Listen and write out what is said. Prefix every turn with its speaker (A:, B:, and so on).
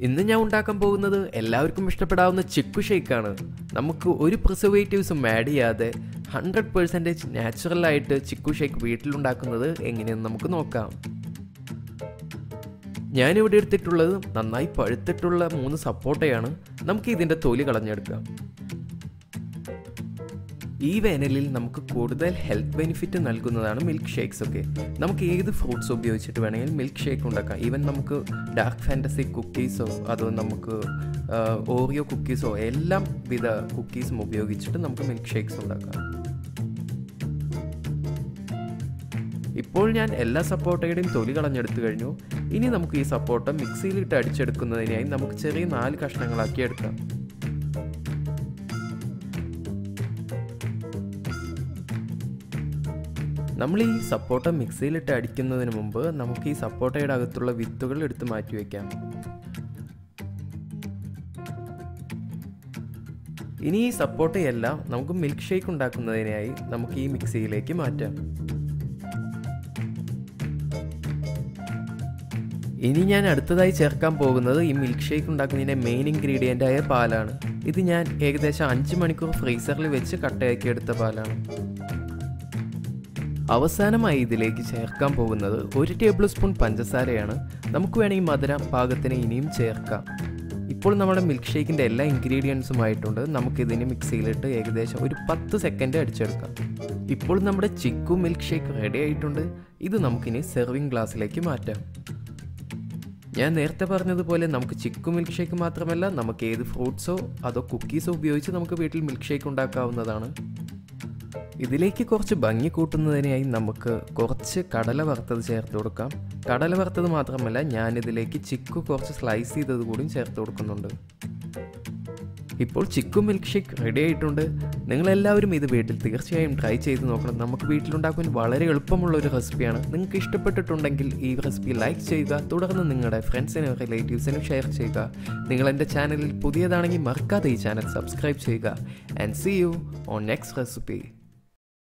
A: ഇന്ന് ഞാൻ ഉണ്ടാക്കാൻ പോകുന്നത് എല്ലാവർക്കും ഇഷ്ടപ്പെടാവുന്ന ചിക്കു ഷേക്കാണ് നമുക്ക് ഒരു പ്രിസർവേറ്റീവ്സും ആഡ് ചെയ്യാതെ ഹൺഡ്രഡ് പേഴ്സൻറ്റേജ് നാച്ചുറലായിട്ട് ചിക്കു ഷേക്ക് വീട്ടിലുണ്ടാക്കുന്നത് എങ്ങനെയെന്ന് നമുക്ക് നോക്കാം ഞാനിവിടെ എടുത്തിട്ടുള്ളത് നന്നായി പഴുത്തിട്ടുള്ള മൂന്ന് സപ്പോർട്ടയാണ് നമുക്ക് ഇതിൻ്റെ തൊലി കളഞ്ഞെടുക്കാം ഈ വേനലിൽ നമുക്ക് കൂടുതൽ ഹെൽത്ത് ബെനിഫിറ്റ് നൽകുന്നതാണ് മിൽക്ക് ഷേക്സ് ഒക്കെ നമുക്ക് ഏത് ഫ്രൂട്ട്സ് ഉപയോഗിച്ചിട്ട് വേണമെങ്കിൽ മിൽക്ക് ഷേക്ക് ഉണ്ടാക്കാം ഈവൻ നമുക്ക് ഡാർക്ക് ഫാൻറ്റസി കുക്കീസോ അതോ നമുക്ക് ഓറിയോ കുക്കീസോ എല്ലാം വിധ കുക്കീസും ഉപയോഗിച്ചിട്ട് നമുക്ക് മിൽക്ക് ഷേക്സ് ഉണ്ടാക്കാം ഇപ്പോൾ ഞാൻ എല്ലാ സപ്പോർട്ടയുടെയും തൊലി കളഞ്ഞെടുത്തു കഴിഞ്ഞു ഇനി നമുക്ക് ഈ സപ്പോർട്ട മിക്സിയിലിട്ട് അടിച്ചെടുക്കുന്നതിനായി നമുക്ക് ചെറിയ നാല് കഷ്ണങ്ങളാക്കി എടുക്കാം നമ്മൾ ഈ സപ്പോർട്ട മിക്സിയിലിട്ട് അടിക്കുന്നതിന് മുമ്പ് നമുക്ക് ഈ സപ്പോർട്ടയുടെ അകത്തുള്ള വിത്തുകൾ എടുത്ത് മാറ്റി വയ്ക്കാം ഇനി ഈ സപ്പോർട്ടയെല്ലാം നമുക്ക് മിൽക്ക് ഷേക്ക് ഉണ്ടാക്കുന്നതിനായി നമുക്ക് ഈ മിക്സിയിലേക്ക് മാറ്റാം ഇനി ഞാൻ അടുത്തതായി ചേർക്കാൻ പോകുന്നത് ഈ മിൽക്ക് ഷേക്ക് ഉണ്ടാക്കുന്നതിൻ്റെ മെയിൻ ഇൻഗ്രീഡിയൻ്റ് ആയ പാലാണ് ഇത് ഞാൻ ഏകദേശം അഞ്ച് മണിക്കൂർ ഫ്രീസറിൽ വെച്ച് കട്ടയാക്കി എടുത്ത പാലാണ് അവസാനമായി ഇതിലേക്ക് ചേർക്കാൻ പോകുന്നത് ഒരു ടേബിൾ സ്പൂൺ പഞ്ചസാരയാണ് നമുക്ക് വേണമെങ്കിൽ മധുരം പാകത്തിന് ഇനിയും ചേർക്കാം ഇപ്പോൾ നമ്മുടെ മിൽക്ക് ഷേക്കിൻ്റെ എല്ലാ ഇൻഗ്രീഡിയൻസും ആയിട്ടുണ്ട് നമുക്കിതിന് മിക്സിയിലിട്ട് ഏകദേശം ഒരു പത്ത് സെക്കൻഡ് അടിച്ചെടുക്കാം ഇപ്പോൾ നമ്മുടെ ചിക്കു മിൽക്ക് ഷേക്ക് റെഡി ആയിട്ടുണ്ട് ഇത് നമുക്കിനി സെർവിങ് ഗ്ലാസ്സിലേക്ക് മാറ്റാം ഞാൻ നേരത്തെ പറഞ്ഞതുപോലെ നമുക്ക് ചിക്കു മിൽക്ക് ഷേക്ക് മാത്രമല്ല നമുക്ക് ഏത് ഫ്രൂട്ട്സോ അതോ കുക്കീസോ ഉപയോഗിച്ച് നമുക്ക് വീട്ടിൽ മിൽക്ക് ഷേക്ക് ഉണ്ടാക്കാവുന്നതാണ് ഇതിലേക്ക് കുറച്ച് ഭംഗി കൂട്ടുന്നതിനായി നമുക്ക് കുറച്ച് കടല വറുത്തത് ചേർത്ത് കൊടുക്കാം കടല വറുത്തത് മാത്രമല്ല ഞാനിതിലേക്ക് ചിക്കു കുറച്ച് സ്ലൈസ് ചെയ്തത് കൂടിയും ചേർത്ത് കൊടുക്കുന്നുണ്ട് ഇപ്പോൾ ചിക്കു മിൽക്ക് ഷേക്ക് റെഡി ആയിട്ടുണ്ട് നിങ്ങളെല്ലാവരും ഇത് വീട്ടിൽ തീർച്ചയായും ട്രൈ ചെയ്ത് നോക്കണം നമുക്ക് വീട്ടിലുണ്ടാക്കാൻ വളരെ എളുപ്പമുള്ള ഒരു റെസിപ്പിയാണ് നിങ്ങൾക്ക് ഇഷ്ടപ്പെട്ടിട്ടുണ്ടെങ്കിൽ ഈ റെസിപ്പി ലൈക്ക് ചെയ്യുക തുടർന്ന് നിങ്ങളുടെ ഫ്രണ്ട്സിനും റിലേറ്റീവ്സിനും ഷെയർ ചെയ്യുക നിങ്ങൾ എൻ്റെ ചാനലിൽ പുതിയതാണെങ്കിൽ മറക്കാതെ ഈ ചാനൽ സബ്സ്ക്രൈബ് ചെയ്യുക and see you on next recipe